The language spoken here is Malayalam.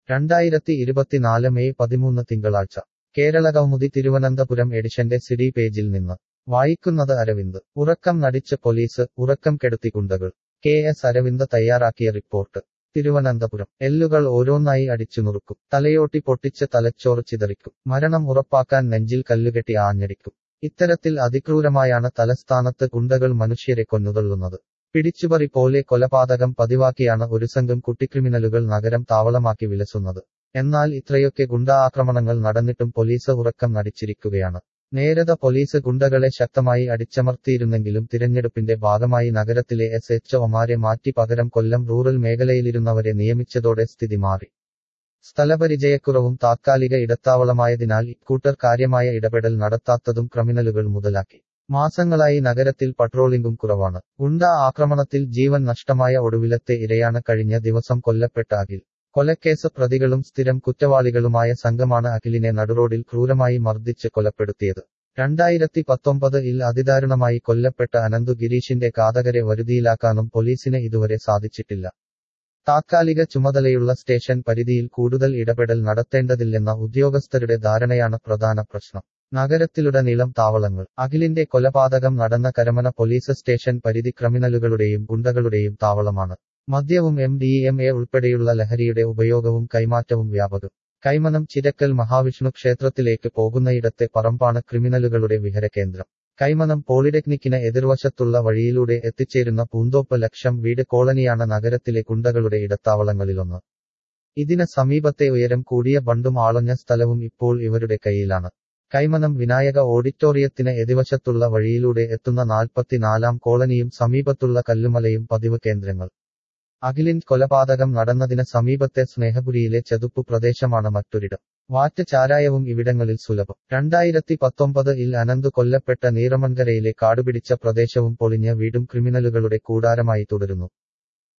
രണ്ടായിരത്തി ഇരുപത്തിനാല് മെയ് പതിമൂന്ന് തിങ്കളാഴ്ച കേരള കൗമുദി തിരുവനന്തപുരം എഡിഷന്റെ സിഡി പേജിൽ നിന്ന് വായിക്കുന്നത് അരവിന്ദ് ഉറക്കം നടിച്ച് പോലീസ് ഉറക്കം കെടുത്തി ഗുണ്ടകൾ കെ എസ് അരവിന്ദ് തയ്യാറാക്കിയ റിപ്പോർട്ട് തിരുവനന്തപുരം എല്ലുകൾ ഓരോന്നായി അടിച്ചു നുറുക്കും തലയോട്ടി പൊട്ടിച്ച് തലച്ചോറ് ചിതറിക്കും മരണം ഉറപ്പാക്കാൻ നെഞ്ചിൽ കല്ലുകെട്ടി ആഞ്ഞടിക്കും ഇത്തരത്തിൽ അതിക്രൂരമായാണ് തലസ്ഥാനത്ത് ഗുണ്ടകൾ മനുഷ്യരെ കൊന്നുതള്ളുന്നത് പിടിച്ചുപറി പോലെ കൊലപാതകം പതിവാക്കിയാണ് ഒരു സംഘം കുട്ടിക്രിമിനലുകൾ നഗരം താവളമാക്കി വിലസുന്നത് എന്നാൽ ഇത്രയൊക്കെ ഗുണ്ടാ ആക്രമണങ്ങൾ നടന്നിട്ടും പോലീസ് ഉറക്കം നടിച്ചിരിക്കുകയാണ് നേരത പോലീസ് ഗുണ്ടകളെ ശക്തമായി അടിച്ചമർത്തിയിരുന്നെങ്കിലും തിരഞ്ഞെടുപ്പിന്റെ ഭാഗമായി നഗരത്തിലെ എസ് എച്ച് ഒമാരെ മാറ്റി പകരം കൊല്ലം റൂറൽ മേഖലയിലിരുന്നവരെ നിയമിച്ചതോടെ സ്ഥിതി മാറി സ്ഥലപരിചയക്കുറവും താത്കാലിക ഇടത്താവളമായതിനാൽ ഇക്കൂട്ടർ കാര്യമായ ഇടപെടൽ നടത്താത്തതും ക്രിമിനലുകൾ മുതലാക്കി മാസങ്ങളായി നഗരത്തിൽ പട്രോളിംഗും കുറവാണ് ഗുണ്ട ആക്രമണത്തിൽ ജീവൻ നഷ്ടമായ ഒടുവിലത്തെ ഇരയാണ് കഴിഞ്ഞ ദിവസം കൊല്ലപ്പെട്ട അഖിൽ കൊലക്കേസ് പ്രതികളും സ്ഥിരം കുറ്റവാളികളുമായ സംഘമാണ് അഖിലിനെ നടുറോഡിൽ ക്രൂരമായി മർദ്ദിച്ച് കൊലപ്പെടുത്തിയത് രണ്ടായിരത്തി പത്തൊമ്പത് ഇൽ അതിദാരുണമായി കൊല്ലപ്പെട്ട അനന്തു ഗിരീഷിന്റെ കാതകരെ വരുതിയിലാക്കാനും പോലീസിന് ഇതുവരെ സാധിച്ചിട്ടില്ല താത്കാലിക ചുമതലയുള്ള സ്റ്റേഷൻ പരിധിയിൽ കൂടുതൽ ഇടപെടൽ നടത്തേണ്ടതില്ലെന്ന ഉദ്യോഗസ്ഥരുടെ ധാരണയാണ് പ്രധാന പ്രശ്നം നഗരത്തിലുടനീളം താവളങ്ങൾ അഖിലിന്റെ കൊലപാതകം നടന്ന കരമന പോലീസ് സ്റ്റേഷൻ പരിധി ക്രിമിനലുകളുടെയും ഗുണ്ടകളുടെയും താവളമാണ് മദ്യവും എം ഡി എം എ ഉൾപ്പെടെയുള്ള ലഹരിയുടെ ഉപയോഗവും കൈമാറ്റവും വ്യാപകം കൈമനം ചിരക്കൽ മഹാവിഷ്ണു ക്ഷേത്രത്തിലേക്ക് പോകുന്നയിടത്തെ പറമ്പാണ് ക്രിമിനലുകളുടെ വിഹരകേന്ദ്രം കൈമനം പോളിടെക്നിക്കിന് എതിർവശത്തുള്ള വഴിയിലൂടെ എത്തിച്ചേരുന്ന പൂന്തോപ്പ് ലക്ഷം വീട് കോളനിയാണ് നഗരത്തിലെ ഗുണ്ടകളുടെ ഇടത്താവളങ്ങളിലൊന്ന് ഇതിന് സമീപത്തെ ഉയരം കൂടിയ ബണ്ടും ആളൊഞ്ഞ സ്ഥലവും ഇപ്പോൾ ഇവരുടെ കയ്യിലാണ് കൈമനം വിനായക ഓഡിറ്റോറിയത്തിന് എതിവശത്തുള്ള വഴിയിലൂടെ എത്തുന്ന നാൽപ്പത്തിനാലാം കോളനിയും സമീപത്തുള്ള കല്ലുമലയും പതിവ് കേന്ദ്രങ്ങൾ അഖിലിൻ കൊലപാതകം നടന്നതിന് സമീപത്തെ സ്നേഹപുരിയിലെ ചതുപ്പു പ്രദേശമാണ് മറ്റൊരിടം വാറ്റ് ചാരായവും ഇവിടങ്ങളിൽ സുലഭം രണ്ടായിരത്തി പത്തൊമ്പത് ഇൽ അനന്ത് കൊല്ലപ്പെട്ട നീറമൺകരയിലെ കാടുപിടിച്ച പ്രദേശവും പൊളിഞ്ഞ വീടും ക്രിമിനലുകളുടെ കൂടാരമായി തുടരുന്നു